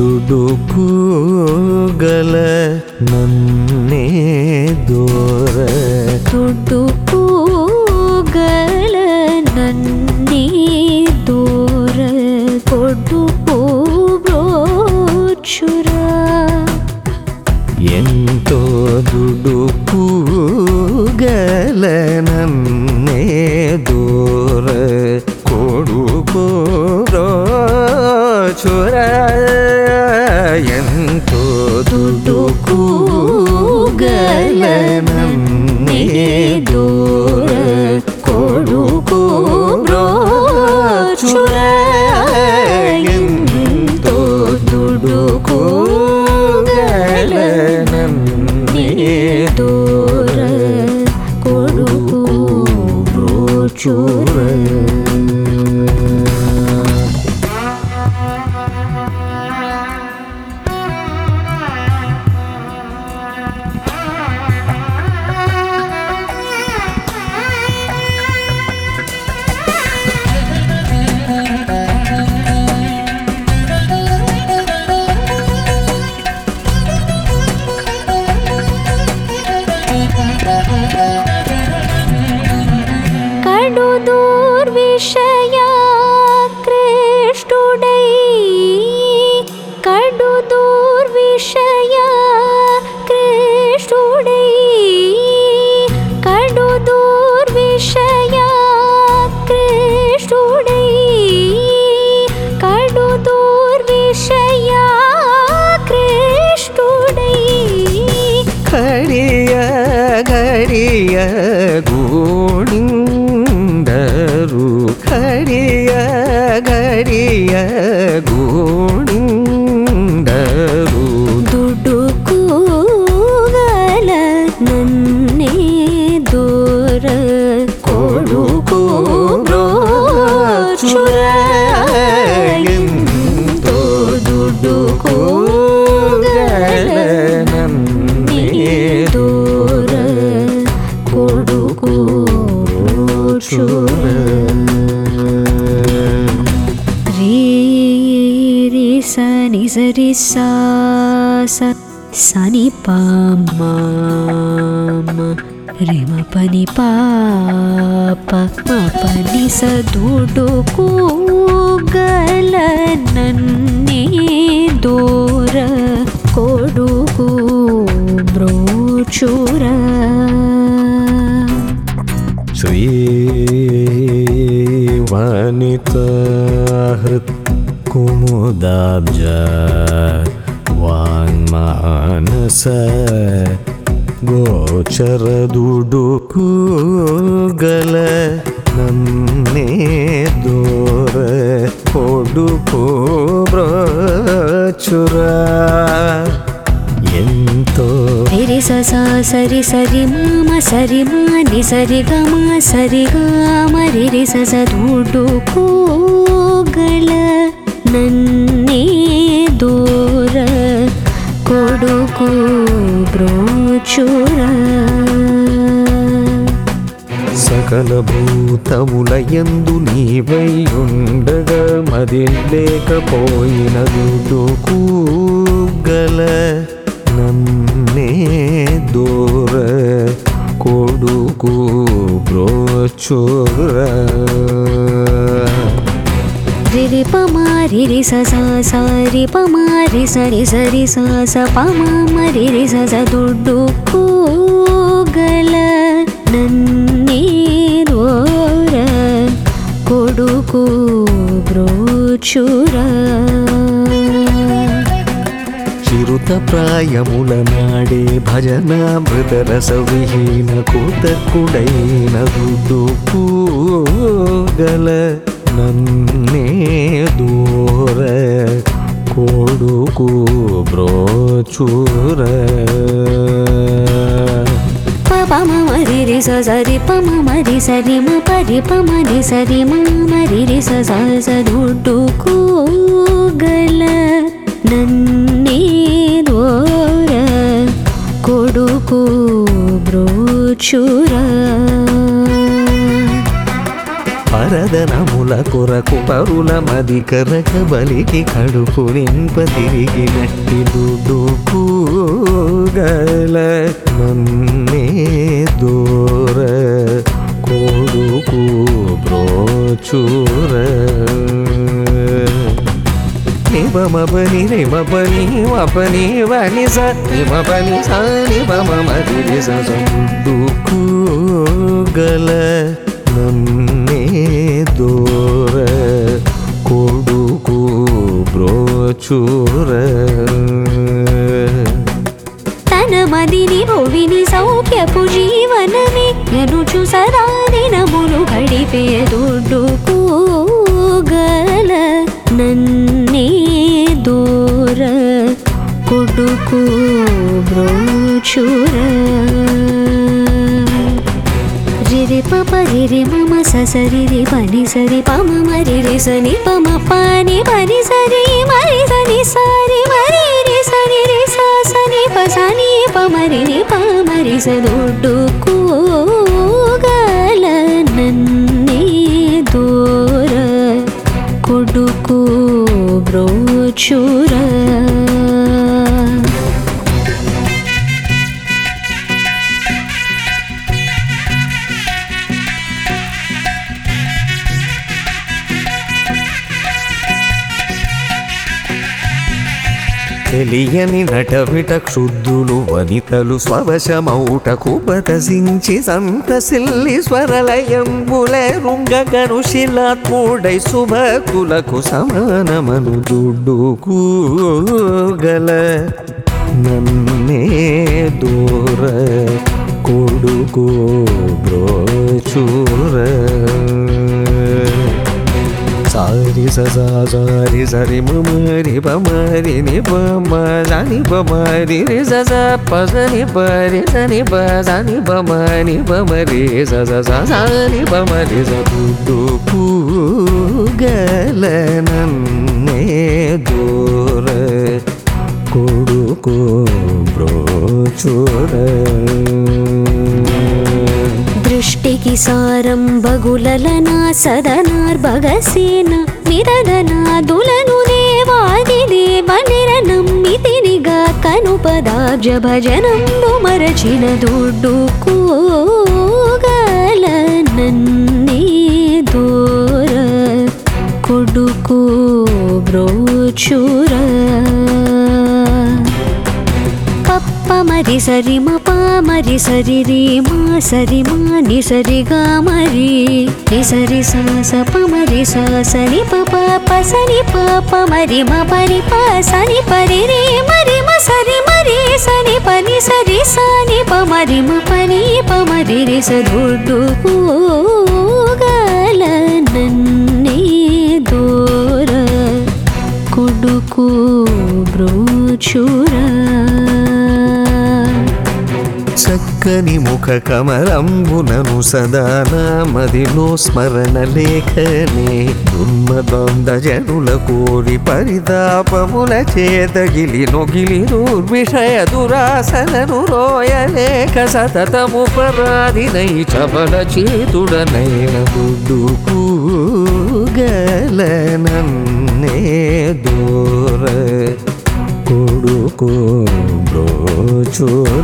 ದುಡುಕುಗಲ ನನ್ನೇ ದೋರ ದುಡ್ಡು ಕೂಗಲ ನನ್ನೇ ದೂರ ಕೊಡು ಬ್ರೋಚುರ ಎಂತೋ ದುಡುಕುಗಲ ನನ್ನೇ ದೂರ ಕೊಡುಕೋ ಚುರ ಎಂತೋ ದುಡುಕುಗಲ ನನ್ನೇ ದೂರ ಕೊಡುಕೋ ಚುರ ಎಂತೋ ದುಡುಕುಗಲ ನನ್ನೇ ದೂರ ಕೊಡುಕು ಬ್ರೋಚುರ కడు దూర్విషయ కృష్ణుడై కడు దూర్విషయ కృష్ణుడై కడు దూర్విషయ కృష్ణుడై కడు దూర్విషయ కృష్ణుడై ಘಡಿಯ ಘಡಿಯ ಗೂಣಿಂದರು ಘಡಿಯ ಘಡಿಯ ಗೂಣಿಂದರು ದುಡ್ಡು ಕೂಗಲ ನನ್ನೇ ದೂರ ಕೊಡುಕು ಬ್ರೋಚುರ ಎಂತೋ ದುಡ್ಡು ಕೂಗಲ ನನ್ನೇ ದೂರ ಕೊಡುಕು ಬ್ರೋಚುರ ರೀ ರಿ ಸ ನಿ ಸ ರಿ ಸಾ ಸ ಸ ನಿ ಪ ಮ ಮ ರಿ ಮ ಪ ನಿ ಪ ಪ ಮ ಪ ನಿ ಸ ದುಡು ಕೂಗಲ ನನ್ನೇ ದೂರ ಕೊಡುಕು ಬ್ರೋಚುರ श्रीवनितहृत् कुमुदाब्ज वाङ्मानस ಗೋಚರದುಡುಕುಗಲ ನನ್ನೇ ದೋರ ಕೊಡುಕೋ ಬ್ರಚುರ ಎಂತೋ రి స స సరి సరి మామ సరి మా ని సరి గ మా సరి గ మ రి రి స స దుడు కూగల నన్నే దూర కొడుకు బ్రోచుర సకల భూతముల యందు నీవై ఉండగ మది లేకపోయిన దుడుకూగల నన్నే దూర కొడుకు బ్రోచుర రి రి ప మా రి రి స స స రి ప మా రి స రి స రి స స ప మా మ రి రి స స దుడ్డు కూగల నన్నే దూర కొడుకు బ్రోచుర చిరుత ప్రాయముల నాడే భజనామృతరస విహీన కూతకుడైన దుడుకూగల నన్నే దూర కొడుకు బ్రోచుర ప ప మ మ రి రి స స రి ప మ మ రి స రి మ ప రి ప మ రి స రి మ మ రి రి స స స దుడ్డు కూగల నన్నే దూర కొడుకు బ్రోచుర పరదనముల పరుల కొరకు పరుల మది కరక బలికి కడుపు నింప తిరిగినట్టి దుడుకుగల నన్నే దూర కొడుకు బ్రోచూర నిబమబని రిమబని మపని వని స నిమబని స నిబమరి స గల నన్నే దూర కొడుకు బ్రోచూర తన మదిని భువిని సౌఖ్యపు జీవనమే ఎనుచు సదా దినములు గడిపే దుడ్డుకోగల నన్నే దూర కొడుకు బ్రోచుర రిరి పప రిరి మమ ససరి రి పని సరి పమ మరి రి సని పమ పాని పని సరి మరి సని సారి మరి రి సని రి సా సని ప సని ప మరి ని ప మరి స దుడ్డు కూగల నన్నే దూర కొడుకు బ్రోచుర తెలియని నటవిట క్షుద్ధులు వనితలు స్వవశమౌటకు బతసించి సంతసిల్లి స్వరలయంబుల రుంగగను శిలాత్ముడై శుభకులకు సమానమను దుడ్డుకు గల నన్నే దూర కొడుకు బ్రోచూర సారి సజా సారి సరి మమరి పమరి ని పమ జాని పమరి రి సజ పసని పరి సని ప సాని పమని పమరి సజ సాని పమరి సదు గల నన్నే దూర కొడుకు బ్రోచూర దృష్టికి సారం బగులలనా సదనార్భగసేన నిరదనాదులను దేవాది బలిర నమ్మితినిగా కను పదాబ్జ భజనంబు మరచిన దుడ్డు కూగల నన్నే దూర కొడుకు బ్రోచుర పప్ప మరి సరి మ పా మరి సరి రి మా సరి మా ని సరి గా మరి ని సరి సా స ప మరి సా సని ప ప ప సని ప ప మరి మ పరి ప సని పరి రి మరి మ సరి మరి సని ప ని సరి సని ప మరి మ పని ప మరి రి స దుడ్డు గల నన్నే దూర కొడుకు బ్రోచురా చక్కని ముఖ కమలంబునను సదా నామదిలో స్మరణ లేఖనే దుర్మదొంద జనుల కోరి పరితాపముల చేతగిలి నొగిలి దుర్విషయ దురాసనను రోయలేక సతతము పరాధినై చబల చేతుడనైన దుడ్డుకు గల నన్నే దూర కొడుకు బ్రోచూర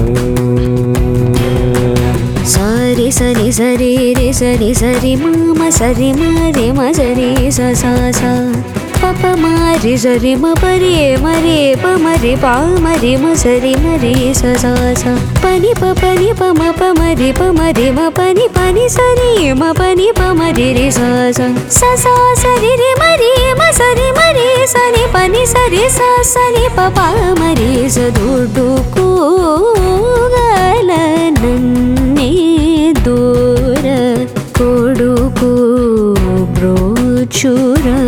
సారి సరి సరి రి సరి సరి మామ సరి మరి మ సరి స సా సా పప మారి సరి మ పరి మరి ప మరి పా మరి మ సరి మరి స సా సా పని ప పని ప మ ప మరి ప మరి మ పని పని సరి మ పని ప మరి రి స స స సా సరి రి మరి మ సరి మరి సని పని సరి స సని ప ప మరి స దుడ్డు కూగల నన్నే దూర కొడుకు బ్రోచురా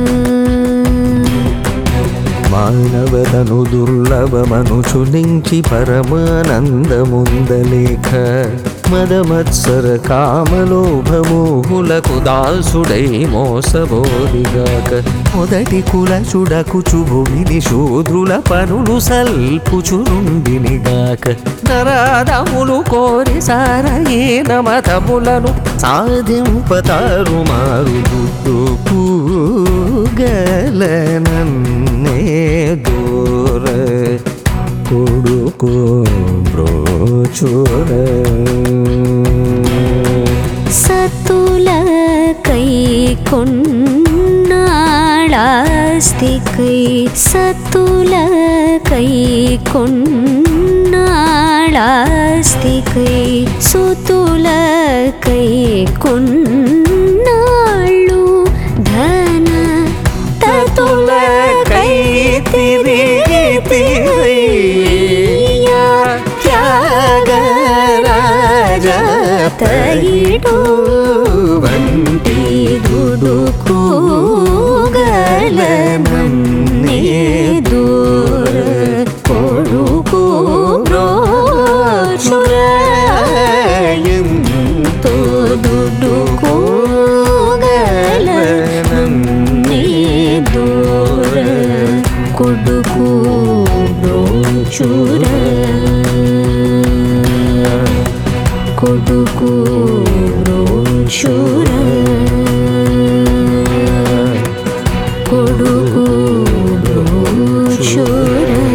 మానవదను దుర్లభమనుచు నుంచి పరమానందముందలేఖ మదమత్సర కామలోభమోహులకు దాసుడై మోసబోదిగాక మొదటి కుల చుడకుచు భూమిని శూద్రుల పనులు సల్పుచునుండినిగాక నరాదములు కోరి సారయీన మతములను సాధింపతారు మారు దుడ్డుకు గలనన్నే దూర కొడుకు బ్రోచుర సతుల కై కొన్నాళాస్తి కై సతుల కై కొన్నాళాస్తి కై సుతుల కై కొన్నాళ్ళు ధన తతుల కై తిరిగి తిరియ్యా త్యాగరాజ తయిడు వంటి దుడుకు గలనన్నే దూర కొడుకు బ్రోచురాయంతో దుడుకు గలనన్నే దూర కొడుకు బ్రోచుర కొడుకు బ్రోచుర కొడుకు బ్రోచుర